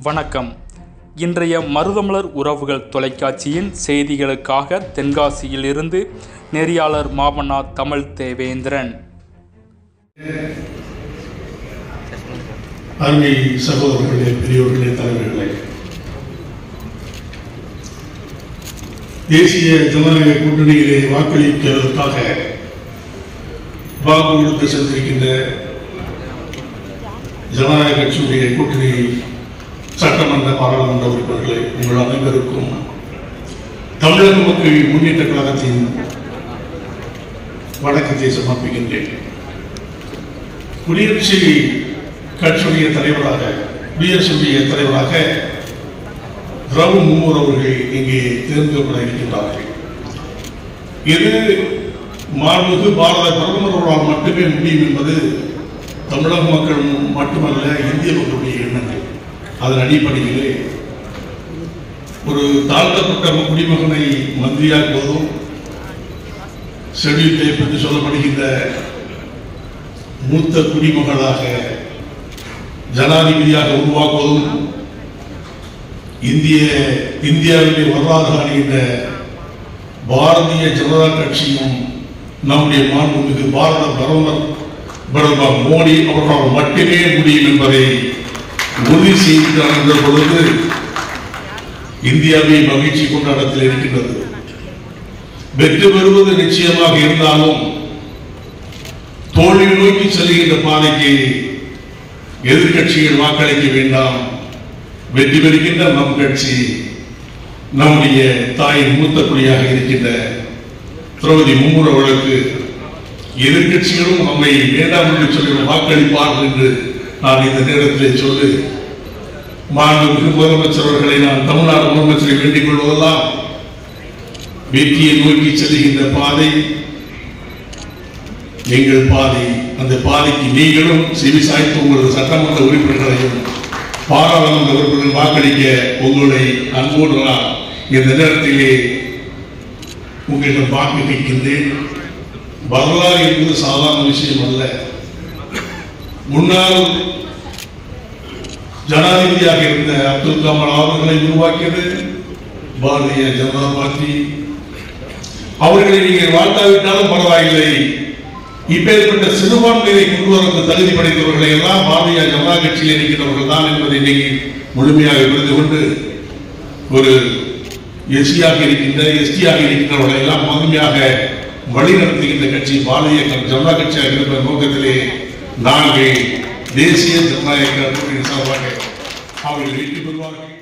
வணக்கம் இன்றைய மருதமலர் உறவுகள் தொலைக்காட்சியின் செய்திகளுக்காக தென்காசியிலிருந்து நெறியாளர் மாமனா தமிழ் தேவேந்திரன் அருமை சகோதரர்களே பெரியோர்களே தலைவர்களே தேசிய ஜனநாயக கூட்டணியிலே வாக்களிப்பதற்காக வாக்கு கொடுத்து சென்றிருக்கின்ற ஜனநாயக கட்சியுடைய கூட்டணி சட்டமன்ற பாராளுமன்ற உறுப்பினர்களை உங்கள் அனைவருக்கும் தமிழக மக்கள் முன்னேற்ற கழகத்தின் வணக்கத்தை சமர்ப்பிக்கின்றேன் குடியரசு கட்சியுடைய தலைவராக குடியரசுடைய தலைவராக திரவு மும்மூர் அவர்கள் இங்கே தேர்ந்தெடுக்கப்பட இருக்கின்றார்கள் இது மாண்புமிகு பாரத பிரதமர் அவர்களால் மட்டுமே முடியும் என்பது தமிழக மக்கள் மட்டுமல்ல இந்திய மக்களுடைய எண்ணங்கள் அதன் அடிப்படையிலே ஒரு தாழ்த்தப்பட்ட குடிமகனை மந்திரியாக்குவதும் ஷெட்யூல் டைப் என்று சொல்லப்படுகின்ற மூத்த குடிமகளாக ஜனாதிபதியாக உருவாக்குவதும் இந்திய இந்தியாவிலே வரலாறு காணுகின்ற பாரதிய ஜனதா கட்சியும் நம்முடைய மாண்புமிகு பாரத பிரதமர் பிரதமர் மோடி அவர்களால் மட்டுமே முடியும் என்பதை உறுதி செய்கின்ற பொழுது இந்தியாவை மகிழ்ச்சி கொண்டாடத்தில் இருக்கின்றது வெற்றி பெறுவது நிச்சயமாக இருந்தாலும் தோல்வி நோக்கி செல்கின்ற பாதைக்கு எதிர்கட்சிகள் வாக்களிக்க வேண்டாம் வெற்றி பெறுகின்ற நம் கட்சி நம்முடைய தாயின் மூத்த குடியாக இருக்கின்ற திரௌபதி மும்முர அவர்களுக்கு எதிர்கட்சிகளும் நம்மை வேண்டாம் என்று சொல்லி வாக்களிப்பார்கள் என்று நான் இந்த நேரத்தில் சொல்லி மாண்புமிகு முதலமைச்சர் அவர்களை நான் தமிழ்நாடு முதலமைச்சரை வேண்டிக் கொள்வதெல்லாம் வெற்றியை நோக்கி செல்கின்ற பாதை நீங்கள் பாதி அந்த பாதைக்கு நீங்களும் செவி சாய்த்து உங்களது சட்டமன்ற உறுப்பினர்களையும் பாராளுமன்ற உறுப்பினர்கள் வாக்களிக்க உங்களை அன்போடு நான் இந்த நேரத்திலே உங்களிடம் வாக்கு கேட்கின்றேன் வரலாறு என்பது சாதாரண விஷயம் அல்ல முன்னாள் ஜனாதிபதியாக இருந்த அப்துல் கலாம் அவர்களை உருவாக்கியது பாரதிய ஜனதா பார்ட்டி அவர்களை நீங்கள் வாழ்த்தாவிட்டாலும் பரவாயில்லை இப்பேற்பட்ட சிறுபான்மையை கொண்டு வர தகுதி படைத்தவர்களை எல்லாம் பாரதிய ஜனதா கட்சியில் இருக்கின்றவர்கள் தான் என்பதை நீங்கள் முழுமையாக புரிந்து கொண்டு ஒரு எஸ்சியாக இருக்கின்ற எஸ்டியாக இருக்கின்றவர்களை எல்லாம் முழுமையாக வழிநடத்துகின்ற கட்சி பாரதிய ஜனதா கட்சியாக இருக்கின்ற நோக்கத்திலே நாங்கள் தேசிய ஜனநாயக கூட்டணி சார்பாக அவர்கள் வெற்றி பெறுவார்கள்